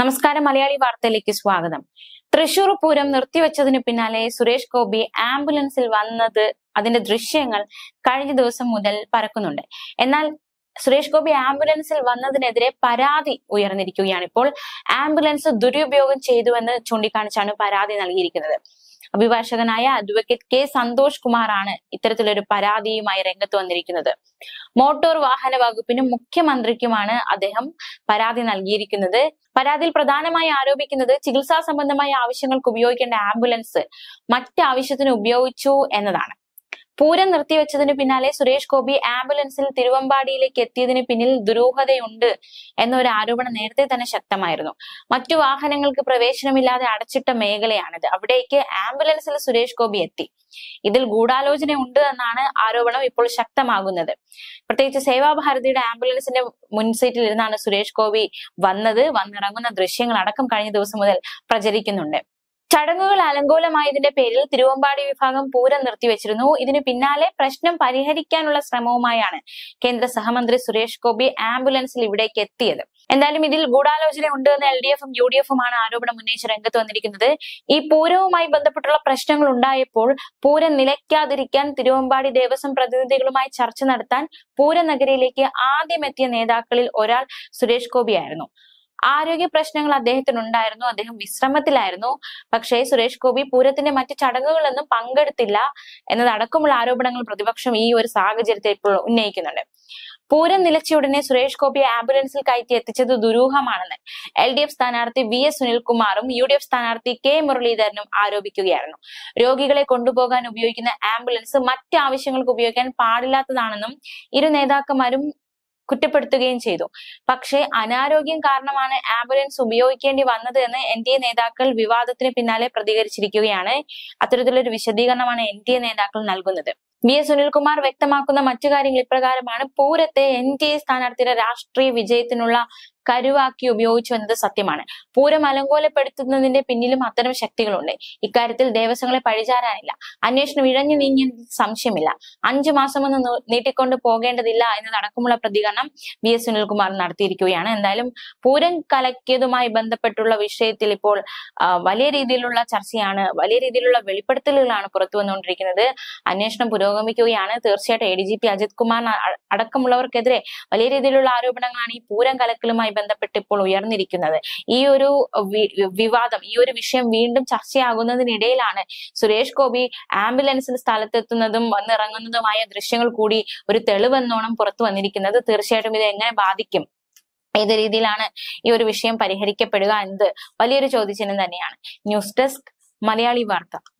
നമസ്കാരം മലയാളി വാർത്തയിലേക്ക് സ്വാഗതം തൃശൂർ പൂരം നിർത്തിവെച്ചതിന് പിന്നാലെ സുരേഷ് ഗോപി ആംബുലൻസിൽ വന്നത് അതിന്റെ ദൃശ്യങ്ങൾ കഴിഞ്ഞ ദിവസം മുതൽ പരക്കുന്നുണ്ട് എന്നാൽ സുരേഷ് ഗോപി ആംബുലൻസിൽ വന്നതിനെതിരെ പരാതി ഉയർന്നിരിക്കുകയാണ് ഇപ്പോൾ ആംബുലൻസ് ദുരുപയോഗം ചെയ്തുവെന്ന് ചൂണ്ടിക്കാണിച്ചാണ് പരാതി നൽകിയിരിക്കുന്നത് അഭിഭാഷകനായ അഡ്വക്കേറ്റ് കെ സന്തോഷ് കുമാറാണ് ഇത്തരത്തിലൊരു പരാതിയുമായി രംഗത്ത് വന്നിരിക്കുന്നത് മോട്ടോർ വാഹന വകുപ്പിനും മുഖ്യമന്ത്രിക്കുമാണ് അദ്ദേഹം പരാതി നൽകിയിരിക്കുന്നത് പരാതിയിൽ പ്രധാനമായി ആരോപിക്കുന്നത് ചികിത്സാ സംബന്ധമായ ആവശ്യങ്ങൾക്ക് ഉപയോഗിക്കേണ്ട ആംബുലൻസ് മറ്റ് ആവശ്യത്തിന് ഉപയോഗിച്ചു എന്നതാണ് പൂരം നിർത്തിവെച്ചതിന് പിന്നാലെ സുരേഷ് ഗോപി ആംബുലൻസിൽ തിരുവമ്പാടിയിലേക്ക് എത്തിയതിന് പിന്നിൽ ദുരൂഹതയുണ്ട് എന്നൊരു ആരോപണം നേരത്തെ തന്നെ ശക്തമായിരുന്നു മറ്റു വാഹനങ്ങൾക്ക് പ്രവേശനമില്ലാതെ അടച്ചിട്ട മേഖലയാണിത് അവിടേക്ക് ആംബുലൻസിൽ സുരേഷ് ഗോപി എത്തി ഇതിൽ ഗൂഢാലോചന ഉണ്ട് എന്നാണ് ആരോപണം ഇപ്പോൾ ശക്തമാകുന്നത് പ്രത്യേകിച്ച് സേവാഭാരതിയുടെ ആംബുലൻസിന്റെ മുൻസീറ്റിൽ ഇരുന്നാണ് സുരേഷ് ഗോപി വന്നത് വന്നിറങ്ങുന്ന ദൃശ്യങ്ങൾ അടക്കം കഴിഞ്ഞ ദിവസം മുതൽ പ്രചരിക്കുന്നുണ്ട് ചടങ്ങുകൾ അലങ്കോലമായതിന്റെ പേരിൽ തിരുവമ്പാടി വിഭാഗം പൂരം നിർത്തിവെച്ചിരുന്നു ഇതിനു പിന്നാലെ പ്രശ്നം പരിഹരിക്കാനുള്ള ശ്രമവുമായാണ് കേന്ദ്ര സഹമന്ത്രി സുരേഷ് ഗോപി ആംബുലൻസിൽ ഇവിടേക്ക് എത്തിയത് എന്തായാലും ഇതിൽ ഗൂഢാലോചന ഉണ്ട് എന്ന് എൽ ഡി എഫും യു ഡി എഫുമാണ് ആരോപണം ഉന്നയിച്ച് രംഗത്ത് വന്നിരിക്കുന്നത് ഈ പൂരവുമായി ബന്ധപ്പെട്ടുള്ള പ്രശ്നങ്ങൾ ഉണ്ടായപ്പോൾ പൂരം നിലയ്ക്കാതിരിക്കാൻ തിരുവമ്പാടി ദേവസ്വം പ്രതിനിധികളുമായി ചർച്ച നടത്താൻ പൂരനഗരിയിലേക്ക് ആദ്യം എത്തിയ നേതാക്കളിൽ ഒരാൾ സുരേഷ് ഗോപിയായിരുന്നു ആരോഗ്യ പ്രശ്നങ്ങൾ അദ്ദേഹത്തിനുണ്ടായിരുന്നു അദ്ദേഹം വിശ്രമത്തിലായിരുന്നു പക്ഷേ സുരേഷ് ഗോപി പൂരത്തിന്റെ മറ്റ് ചടങ്ങുകളൊന്നും പങ്കെടുത്തില്ല എന്നതടക്കമുള്ള ആരോപണങ്ങൾ പ്രതിപക്ഷം ഈ ഒരു സാഹചര്യത്തിൽ ഇപ്പോൾ ഉന്നയിക്കുന്നുണ്ട് പൂരം നിലച്ച ഉടനെ സുരേഷ് ഗോപിയെ ആംബുലൻസിൽ കയറ്റി എത്തിച്ചത് ദുരൂഹമാണെന്ന് എൽ ഡി എഫ് സ്ഥാനാർത്ഥി വി എസ് സുനിൽകുമാറും യു ഡി എഫ് സ്ഥാനാർത്ഥി കെ മുരളീധരനും ആരോപിക്കുകയായിരുന്നു രോഗികളെ കൊണ്ടുപോകാൻ ഉപയോഗിക്കുന്ന ആംബുലൻസ് മറ്റ് ആവശ്യങ്ങൾക്ക് ഉപയോഗിക്കാൻ പാടില്ലാത്തതാണെന്നും ഇരു നേതാക്കന്മാരും കുറ്റപ്പെടുത്തുകയും ചെയ്തു പക്ഷേ അനാരോഗ്യം കാരണമാണ് ആംബുലൻസ് ഉപയോഗിക്കേണ്ടി വന്നത് എന്ന് എൻ ഡി എ നേതാക്കൾ വിവാദത്തിന് പിന്നാലെ പ്രതികരിച്ചിരിക്കുകയാണ് അത്തരത്തിലൊരു വിശദീകരണമാണ് എൻ ഡി എ നേതാക്കൾ നൽകുന്നത് വി എസ് സുനിൽകുമാർ വ്യക്തമാക്കുന്ന മറ്റു കാര്യങ്ങൾ ഇപ്രകാരമാണ് പൂരത്തെ എൻ ഡി എ സ്ഥാനാർത്ഥിയുടെ രാഷ്ട്രീയ വിജയത്തിനുള്ള കരുവാക്കി ഉപയോഗിച്ചു എന്നത് സത്യമാണ് പൂരം അലങ്കോലപ്പെടുത്തുന്നതിന്റെ പിന്നിലും അത്തരം ശക്തികളുണ്ട് ഇക്കാര്യത്തിൽ ദേവസ്വങ്ങളെ പഴിചാരാനില്ല അന്വേഷണം ഇഴഞ്ഞു നീങ്ങിയതിൽ സംശയമില്ല അഞ്ചു മാസമൊന്നും നൂ- നീട്ടിക്കൊണ്ട് പോകേണ്ടതില്ല എന്നതടക്കമുള്ള പ്രതികരണം വി എസ് സുനിൽകുമാർ നടത്തിയിരിക്കുകയാണ് എന്തായാലും പൂരം കലക്കിയതുമായി ബന്ധപ്പെട്ടുള്ള വിഷയത്തിൽ ഇപ്പോൾ ആ, വലിയ രീതിയിലുള്ള ചർച്ചയാണ് വലിയ രീതിയിലുള്ള വെളിപ്പെടുത്തലുകളാണ് പുറത്തു വന്നുകൊണ്ടിരിക്കുന്നത് അന്വേഷണം പുരോഗമിക്കുകയാണ് തീർച്ചയായിട്ടും A D G P Ajith Kumar അ- അടക്കമുള്ളവർക്കെതിരെ വലിയ രീതിയിലുള്ള ആരോപണങ്ങളാണ് ഈ പൂരം കലക്കലുമായി ബന്ധപ്പെട്ട് ഇപ്പോൾ ഉയർന്നിരിക്കുന്നത് ഈ ഒരു വി- വിവാദം ഈ ഒരു വിഷയം വീണ്ടും ചർച്ചയാകുന്നതിനിടയിലാണ് സുരേഷ് ഗോപി ആംബുലൻസിൽ സ്ഥലത്തെത്തുന്നതും വന്നിറങ്ങുന്നതുമായ ദൃശ്യങ്ങൾ കൂടി ഒരു തെളിവെന്നോണം പുറത്തു വന്നിരിക്കുന്നത് തീർച്ചയായിട്ടും ഇത് എങ്ങനെ ബാധിക്കും ഏത് രീതിയിലാണ് ഈ ഒരു വിഷയം പരിഹരിക്കപ്പെടുക എന്നത് വലിയൊരു ചോദ്യചിഹ്നം തന്നെയാണ് ന്യൂസ് ഡെസ്ക് മലയാളി വാർത്ത